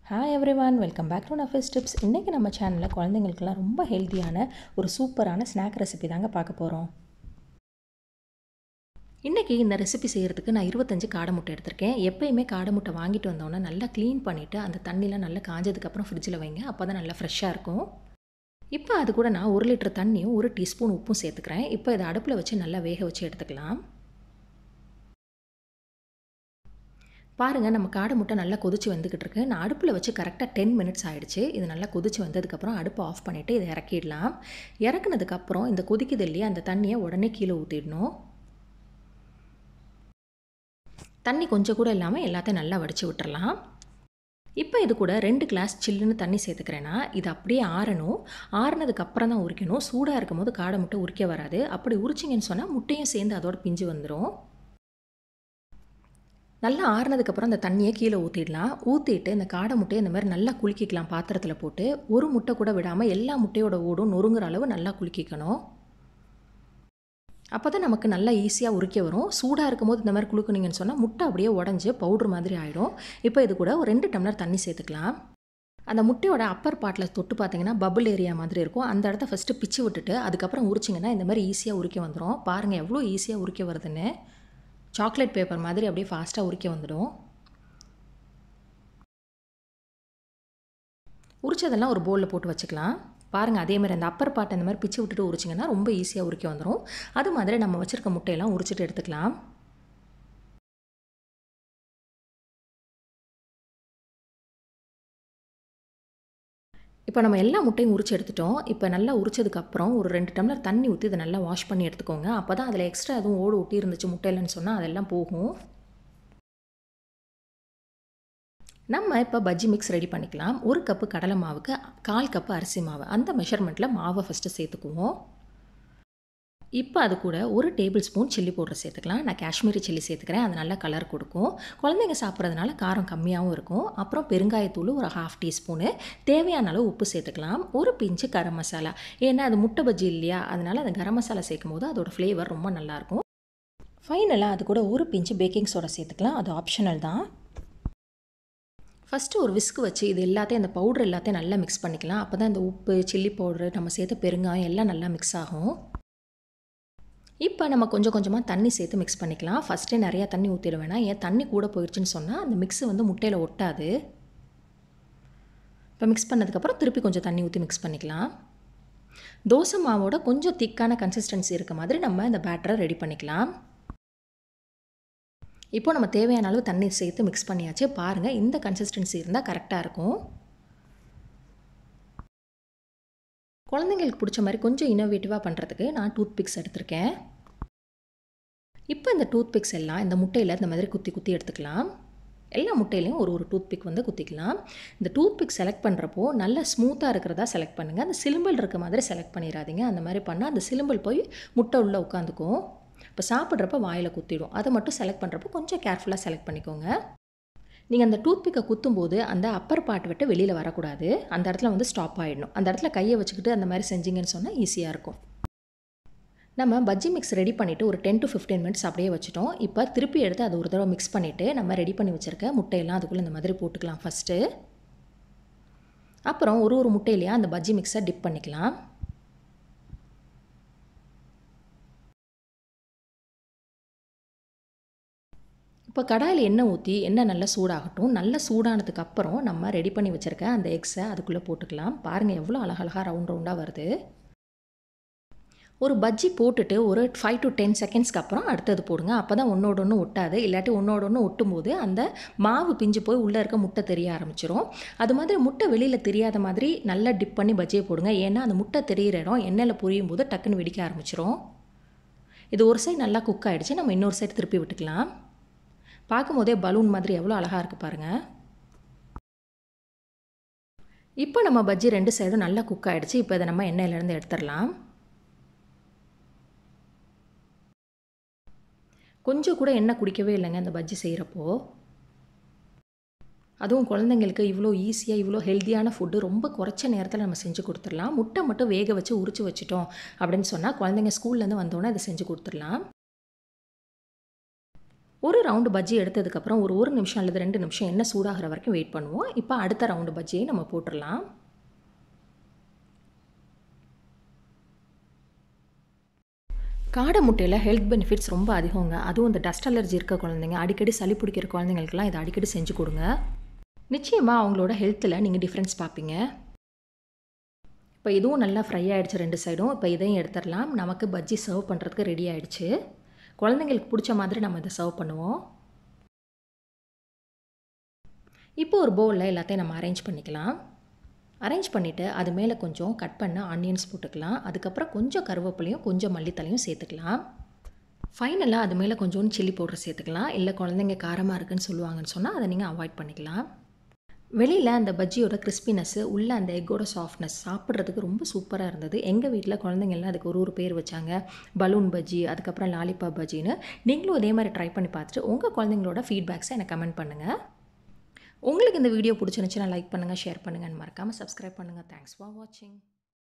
hi everyone welcome back to நஃபஸ் tips இன்றைக்கி நம்ம சேனலில் குழந்தைங்களுக்கெல்லாம் ரொம்ப ஹெல்த்தியான ஒரு சூப்பரான ஸ்நாக் ரெசிபி தாங்க பார்க்க போகிறோம் இன்றைக்கி இந்த ரெசிபி செய்கிறதுக்கு நான் இருபத்தஞ்சு காடை முட்டை எடுத்திருக்கேன் எப்பயுமே காடை முட்டை வாங்கிட்டு வந்தோன்னே நல்லா க்ளீன் பண்ணிவிட்டு அந்த தண்ணியில் நல்லா காஞ்சதுக்கப்புறம் ஃப்ரிட்ஜில் வைங்க அப்போ தான் நல்லா ஃப்ரெஷ்ஷாக இருக்கும் இப்போ அது கூட நான் ஒரு லிட்டர் தண்ணியும் ஒரு டீஸ்பூன் உப்பும் சேர்த்துக்கிறேன் இப்போ இதை அடுப்பில் வச்சு நல்லா வேக வச்சு எடுத்துக்கலாம் பாருங்கள் நம்ம காடை முட்டை நல்லா கொதிச்சு வந்துக்கிட்டு இருக்கு நான் அடுப்பில் வச்சு கரெக்டாக டென் மினிட்ஸ் ஆகிடுச்சு இது நல்லா கொதிச்சு வந்ததுக்கப்புறம் அடுப்பை ஆஃப் பண்ணிவிட்டு இதை இறக்கிடலாம் இறக்குனதுக்கப்புறம் இந்த கொதிக்குது இல்லையா அந்த தண்ணியை உடனே கீழே ஊற்றிடணும் தண்ணி கொஞ்சம் கூட இல்லாமல் எல்லாத்தையும் நல்லா வடித்து விட்டுறலாம் இப்போ இது கூட ரெண்டு கிளாஸ் சில்லுன்னு தண்ணி சேர்த்துக்கிறேன்னா இது அப்படியே ஆறணும் ஆறுனதுக்கு அப்புறம் தான் உரிக்கணும் சூடாக இருக்கும் போது காடை முட்டை உரிக்க வராது அப்படி உரிச்சிங்கன்னு சொன்னால் முட்டையும் சேர்ந்து அதோட பிஞ்சு வந்துடும் நல்லா ஆறுனதுக்கப்புறம் அந்த தண்ணியை கீழே ஊற்றிடலாம் ஊற்றிட்டு இந்த காடை முட்டையை இந்த மாதிரி நல்லா குலுக்கிக்கலாம் பாத்திரத்தில் போட்டு ஒரு முட்டை கூட விடாமல் எல்லா முட்டையோட ஓடும் நொறுங்குற அளவு நல்லா குலுக்கிக்கணும் அப்போ தான் நமக்கு நல்லா ஈஸியாக உரிக்க வரும் சூடாக இருக்கும் போது இந்த மாதிரி குளுக்குனீங்கன்னு சொன்னால் முட்டை அப்படியே உடஞ்சி பவுட்ரு மாதிரி ஆகிடும் இப்போ இது கூட ஒரு ரெண்டு டம்ளர் தண்ணி சேர்த்துக்கலாம் அந்த முட்டையோட அப்பர் பாட்டில் தொட்டு பார்த்தீங்கன்னா பபுள் ஏரியா மாதிரி இருக்கும் அந்த இடத்த ஃபஸ்ட்டு பிச்சு விட்டுட்டு அதுக்கப்புறம் உரிச்சிங்கன்னா இந்த மாதிரி ஈஸியாக உரிக்க வந்துடும் பாருங்கள் எவ்வளோ ஈஸியாக உரிக்க வருதுன்னு சாக்லேட் பேப்பர் மாதிரி அப்படியே ஃபாஸ்ட்டாக உரிக்க வந்துடும் உரிச்சதெல்லாம் ஒரு பவுலில் போட்டு வச்சுக்கலாம் பாருங்கள் அதே மாதிரி அந்த அப்பர் பாட்டை இந்த மாதிரி பிச்சு விட்டுட்டு உரிச்சிங்கன்னா ரொம்ப ஈஸியாக உரிக்க வந்துடும் அது மாதிரி நம்ம வச்சுருக்க முட்டையெல்லாம் உரிச்சிட்டு எடுத்துக்கலாம் இப்போ நம்ம எல்லா முட்டையும் உரிச்சு எடுத்துட்டோம் இப்போ நல்லா உரிச்சதுக்கப்புறம் ஒரு ரெண்டு டம்ளர் தண்ணி ஊற்றி இதை நல்லா வாஷ் பண்ணி எடுத்துக்கோங்க அப்போ தான் அதில் எக்ஸ்ட்ரா எதுவும் ஓடு ஒட்டி இருந்துச்சு முட்டையிலன்னு சொன்னால் அதெல்லாம் போகும் நம்ம இப்போ பஜ்ஜி மிக்ஸ் ரெடி பண்ணிக்கலாம் ஒரு கப்பு கடலை மாவுக்கு கால் கப்பு அரிசி மாவு அந்த மெஷர்மெண்ட்டில் மாவை ஃபஸ்ட்டு சேர்த்துக்குவோம் இப்போ அது கூட ஒரு டேபிள் ஸ்பூன் சில்லி பவுடர் சேர்த்துக்கலாம் நான் காஷ்மீரி சில்லி சேர்த்துக்கிறேன் அது நல்லா கலர் கொடுக்கும் குழந்தைங்க சாப்பிட்றதுனால காரம் கம்மியாகவும் இருக்கும் அப்புறம் பெருங்காயத்தூள் ஒரு ஹாஃப் டீஸ்பூனு தேவையான அளவு உப்பு சேர்த்துக்கலாம் ஒரு பிஞ்சு கரம் மசாலா ஏன்னா அது முட்டை பஜ்ஜி இல்லையா அதனால் அந்த கரம் மசாலா சேர்க்கும் போது அதோட ஃப்ளேவர் ரொம்ப நல்லாயிருக்கும் ஃபைனலாக அது கூட ஒரு பிஞ்சு பேக்கிங் சோடா சேர்த்துக்கலாம் அது ஆப்ஷனல் தான் ஃபஸ்ட்டு ஒரு விஸ்க் வச்சு இது எல்லாத்தையும் அந்த பவுடர் எல்லாத்தையும் நல்லா மிக்ஸ் பண்ணிக்கலாம் அப்போ தான் இந்த உப்பு சில்லி பவுட்ரு நம்ம சேர்த்த பெருங்காயம் எல்லாம் நல்லா மிக்ஸ் ஆகும் இப்போ நம்ம கொஞ்சம் கொஞ்சமாக தண்ணி சேர்த்து மிக்ஸ் பண்ணிக்கலாம் ஃபஸ்ட்டே நிறையா தண்ணி ஊற்றிட வேணாம் ஏன் தண்ணி கூட போயிடுச்சுன்னு சொன்னால் அந்த மிக்ஸு வந்து முட்டையில் ஒட்டாது இப்போ மிக்ஸ் பண்ணதுக்கப்புறம் திருப்பி கொஞ்சம் தண்ணி ஊற்றி மிக்ஸ் பண்ணிக்கலாம் தோசை மாவோட கொஞ்சம் திக்கான கன்சிஸ்டன்சி இருக்க மாதிரி நம்ம இந்த பேட்டரை ரெடி பண்ணிக்கலாம் இப்போ நம்ம தேவையான அளவு தண்ணி சேர்த்து மிக்ஸ் பண்ணியாச்சு பாருங்கள் இந்த கன்சிஸ்டன்சி இருந்தால் கரெக்டாக இருக்கும் குழந்தைங்களுக்கு பிடிச்ச மாதிரி கொஞ்சம் இன்னோவேட்டிவாக பண்ணுறதுக்கு நான் டூத் பிக்ஸ் எடுத்திருக்கேன் இப்போ இந்த டூத் பிக்ஸ் எல்லாம் இந்த முட்டையில் இந்த மாதிரி குத்தி குத்தி எடுத்துக்கலாம் எல்லா முட்டையிலையும் ஒரு ஒரு டூத் பிக் வந்து குத்திக்கலாம் இந்த டூத் பிக் செலக்ட் பண்ணுறப்போ நல்லா ஸ்மூத்தாக இருக்கிறதா செலக்ட் பண்ணுங்கள் அந்த சிலிம்பிள் இருக்க மாதிரி செலக்ட் பண்ணிடாதீங்க அந்த மாதிரி பண்ணால் அந்த சிலிம்பிள் போய் முட்டை உள்ளே உட்காந்துக்கும் இப்போ சாப்பிட்றப்ப வாயில் குத்திடும் அதை மட்டும் செலக்ட் பண்ணுறப்போ கொஞ்சம் கேர்ஃபுல்லாக செலக்ட் பண்ணிக்கோங்க நீங்கள் அந்த டூத் பிக்கை குத்தும்போது அந்த அப்பர் பார்ட் விட்டு வெளியில் வரக்கூடாது அந்த இடத்துல வந்து ஸ்டாப் ஆகிடணும் அந்த இடத்துல கையை வச்சுக்கிட்டு அந்த மாதிரி செஞ்சிங்கன்னு சொன்னால் ஈஸியாக இருக்கும் நம்ம பஜ்ஜி மிக்ஸ் ரெடி பண்ணிவிட்டு ஒரு டென் டு ஃபிஃப்டீன் மினிட்ஸ் அப்படியே வச்சுட்டோம் இப்போ திருப்பி எடுத்து அதை ஒரு தடவை மிக்ஸ் பண்ணிவிட்டு நம்ம ரெடி பண்ணி வச்சுருக்க முட்டையெல்லாம் அதுக்குள்ளே இந்த மாதிரி போட்டுக்கலாம் ஃபஸ்ட்டு அப்புறம் ஒரு ஒரு முட்டையிலையும் அந்த பஜ்ஜி மிக்ஸை டிப் பண்ணிக்கலாம் இப்போ கடாயில் எண்ணெய் ஊற்றி எண்ணெய் நல்லா சூடாகட்டும் நல்லா சூடானதுக்கு அப்புறம் நம்ம ரெடி பண்ணி வச்சுருக்க அந்த எக்ஸை அதுக்குள்ளே போட்டுக்கலாம் பாருங்கள் எவ்வளோ அழகழகாக ரவுண்ட் ரவுண்டாக வருது ஒரு பஜ்ஜி போட்டுட்டு ஒரு ஃபைவ் டு டென் செகண்ட்ஸ்க்கு அப்புறம் அடுத்தது போடுங்க அப்போ தான் ஒன்றோட ஒன்று ஒட்டாது இல்லாட்டி ஒன்றோட ஒன்று ஒட்டும் போது அந்த மாவு பிஞ்சு போய் உள்ளே இருக்க முட்டை தெரிய ஆரம்பிச்சிரும் அது மாதிரி முட்டை வெளியில் தெரியாத மாதிரி நல்லா டிப் பண்ணி பஜ்ஜியை போடுங்க ஏன்னா அந்த முட்டை தெரியிற இடம் எண்ணெயில் பொரியும் போது டக்குன்னு வெடிக்க ஆரம்பிச்சிரும் இது ஒரு சைடு நல்லா குக் ஆகிடுச்சு நம்ம இன்னொரு சைடு திருப்பி விட்டுக்கலாம் பார்க்கும்போதே பலூன் மாதிரி எவ்வளோ அழகாக இருக்குது பாருங்கள் இப்போ நம்ம பஜ்ஜி ரெண்டு சைடும் நல்லா குக் ஆகிடுச்சு இப்போ இதை நம்ம எண்ணெயிலேருந்து எடுத்துடலாம் கொஞ்சம் கூட எண்ணெய் குடிக்கவே இல்லைங்க இந்த பஜ்ஜி செய்கிறப்போ அதுவும் குழந்தைங்களுக்கு இவ்வளோ ஈஸியாக இவ்வளோ ஹெல்த்தியான ஃபுட்டு ரொம்ப குறைச்ச நேரத்தில் நம்ம செஞ்சு கொடுத்துடலாம் முட்டை மட்டும் வேக வச்சு உரிச்சு வச்சுட்டோம் அப்படின்னு சொன்னால் குழந்தைங்க ஸ்கூல்லேருந்து வந்தோடனே இதை செஞ்சு கொடுத்துடலாம் ஒரு ரவுண்டு பஜ்ஜி எடுத்ததுக்கப்புறம் ஒரு ஒரு நிமிஷம் அல்லது ரெண்டு நிமிஷம் எண்ணெய் சூடாகிற வரைக்கும் வெயிட் பண்ணுவோம் இப்போ அடுத்த ரவுண்டு பஜ்ஜியை நம்ம போட்டுடலாம் காடை முட்டையில் ஹெல்த் பெனிஃபிட்ஸ் ரொம்ப அதிகங்க அதுவும் இந்த டஸ்ட் அலர்ஜி இருக்க குழந்தைங்க அடிக்கடி சளி பிடிக்கிற குழந்தைங்களுக்குலாம் இதை அடிக்கடி செஞ்சு கொடுங்க நிச்சயமாக அவங்களோட ஹெல்த்தில் நீங்கள் டிஃப்ரென்ஸ் பார்ப்பீங்க இப்போ இதுவும் நல்லா ஃப்ரை ஆகிடுச்சு ரெண்டு சைடும் இப்போ இதையும் எடுத்துடலாம் நமக்கு பஜ்ஜி சர்வ் பண்ணுறதுக்கு ரெடி ஆகிடுச்சு குழந்தைங்களுக்கு பிடிச்ச மாதிரி நம்ம இதை சர்வ் பண்ணுவோம் இப்போ ஒரு பவுலில் எல்லாத்தையும் நம்ம அரேஞ்ச் பண்ணிக்கலாம் அரேஞ்ச் பண்ணிவிட்டு அது மேலே கொஞ்சம் கட் பண்ண ஆனியன்ஸ் போட்டுக்கலாம் அதுக்கப்புறம் கொஞ்சம் கருவேப்பிலையும் கொஞ்சம் மல்லித்தலையும் சேர்த்துக்கலாம் ஃபைனலாக அது மேலே கொஞ்சோண்டு சில்லி பவுடர் சேர்த்துக்கலாம் இல்லை குழந்தைங்க காரமாக இருக்குன்னு சொல்லுவாங்கன்னு சொன்னால் அதை நீங்கள் அவாய்ட் பண்ணிக்கலாம் வெளியில் அந்த பஜ்ஜியோட கிறிஸ்பினஸ்ஸு உள்ளே அந்த எக்கோட சாஃப்ட்னஸ் சாப்பிட்றதுக்கு ரொம்ப சூப்பராக இருந்தது எங்கள் வீட்டில் குழந்தைங்கள்லாம் அதுக்கு ஒரு ஒரு பேர் வச்சாங்க பலூன் பஜ்ஜி அதுக்கப்புறம் லாலிபாப் பஜ்ஜின்னு நீங்களும் அதே மாதிரி ட்ரை பண்ணி பார்த்துட்டு உங்கள் குழந்தைங்களோட ஃபீட்பேக்ஸை எனக்கு கமெண்ட் பண்ணுங்கள் உங்களுக்கு இந்த வீடியோ பிடிச்சிருந்துச்சுன்னா லைக் பண்ணுங்கள் ஷேர் பண்ணுங்கன்னு மறக்காமல் சப்ஸ்கிரைப் பண்ணுங்கள் தேங்க்ஸ் ஃபார் வாட்சிங்